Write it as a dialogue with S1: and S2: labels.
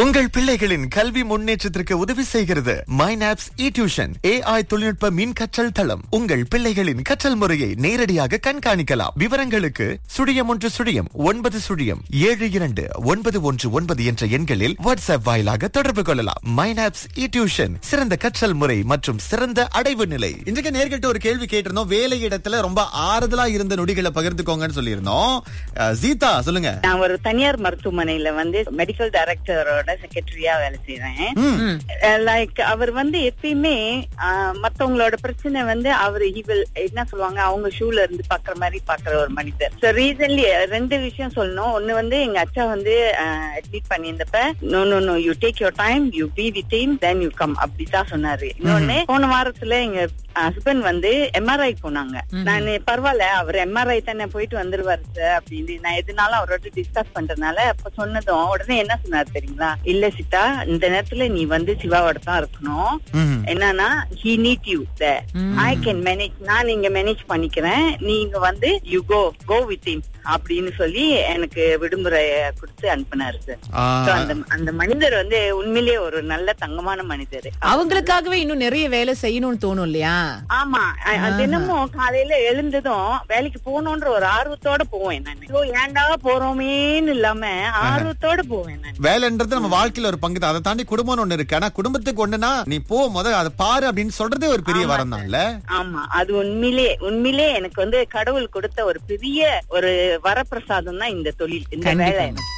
S1: உங்கள் பிள்ளைகளின் கல்வி முன்னேற்றத்திற்கு உதவி செய்கிறது மைனாப்ஸ் இ டியூஷன் ஏஐ தொழில்நுட்ப மின் கற்றல் தளம் உங்கள் பிள்ளைகளின் கற்றல் முறையை நேரடியாக கண்காணிக்கலாம் விவரங்களுக்கு சுழியம் ஒன்று சுழியம் ஒன்பது சுழியம் ஏழு இரண்டு ஒன்பது ஒன்று ஒன்பது என்ற எண்களில் வாட்ஸ்அப் வாயிலாக தொடர்பு கொள்ளலாம் மைனாப்ஸ் இ டியூஷன் சிறந்த கற்றல் முறை மற்றும் சிறந்த அடைவு நிலை
S2: இன்றைக்கு நேர்கிட்ட ஒரு கேள்வி கேட்டிருந்தோம் வேலை இடத்துல ரொம்ப ஆறுதலா இருந்த நொடிகளை பகிர்ந்துக்கோங்கன்னு சொல்லியிருந்தோம் அஹ், சீதா சொல்லுங்க
S3: நான் ஒரு தனியார் மருத்துவமனையில வந்து மெடிக்கல் டைரக்டரோட செக்ரட்டரியா வேலை செய்றேன் லைக் அவர் வந்து எப்பயுமே ஆஹ், மத்தவங்களோட பிரச்சனை வந்து அவர் இவள் என்ன சொல்லுவாங்க அவங்க ஷூல இருந்து பாக்குற மாதிரி பாக்குற ஒரு மனிதர் சோ ரீசன்லி ரெண்டு விஷயம் சொல்லணும் ஒண்ணு வந்து எங்க அச்சா வந்து அட்மிட் பண்ணியிருந்தப்ப no no no you take your time you be with team then you come அப்படிதான் சொன்னாரு இன்னொன்னு போன வாரத்துல எங்க ஹஸ்பண்ட் வந்து எம்ஆர்ஐ போனாங்க நான் பரவாயில்ல அவர் எம்ஆர்ஐ தானே போயிட்டு வந்துருவாரு சார் அப்படின்னு நான் எதுனாலும் அவரோட டிஸ்கஸ் பண்றதுனால அப்ப சொன்னதும் உடனே என்ன சொன்னாரு தெரியுங்களா இல்ல சித்தா இந்த நேரத்துல நீ வந்து சிவாவோட தான் இருக்கணும்
S2: ம்ஹும்.
S3: என்னன்னா he need you I can manage நான் இங்க மேனேஜ் பண்ணிக்கிறேன் நீங்க வந்து you go go with him அப்படின்னு சொல்லி எனக்கு விடுமுறை கொடுத்து அனுப்புனாரு சார்
S2: ஆ,
S3: So, அந்த அந்த மனிதர் வந்து உண்மையிலேயே ஒரு நல்ல தங்கமான மனிதர்
S4: அவங்களுக்காகவே இன்னும் நிறைய வேலை செய்யணும்னு தோணும் இல்லையா
S3: ஆமா அ- அ- தினமும் காலையில எழுந்ததும் வேலைக்கு போகணுன்ற ஒரு ஆர்வத்தோட போவேன் நான் ஐயோ, ஏன்டா போறோமேன்னு இல்லாம ஆர்வத்தோட போவேன் நான்
S2: வேலைன்றது நம்ம வாழ்க்கையில ஒரு பங்கு தான் அதை தாண்டி குடும்பம்னு ஒண்ணு இருக்கு ஆனா குடும்பத்துக்கு ஒண்ணுனா நீ போ முத அதை பாரு அப்படின்னு சொல்றதே ஒரு பெரிய வரம் தான்ல
S3: ஆமா அது உண்மையிலே உண்மையிலே எனக்கு வந்து கடவுள் கொடுத்த ஒரு பெரிய ஒரு வரப்பிரசாதம் தான் இந்த தொழில் இந்த வேலை
S4: கண்டிப்பா
S3: எனக்கு.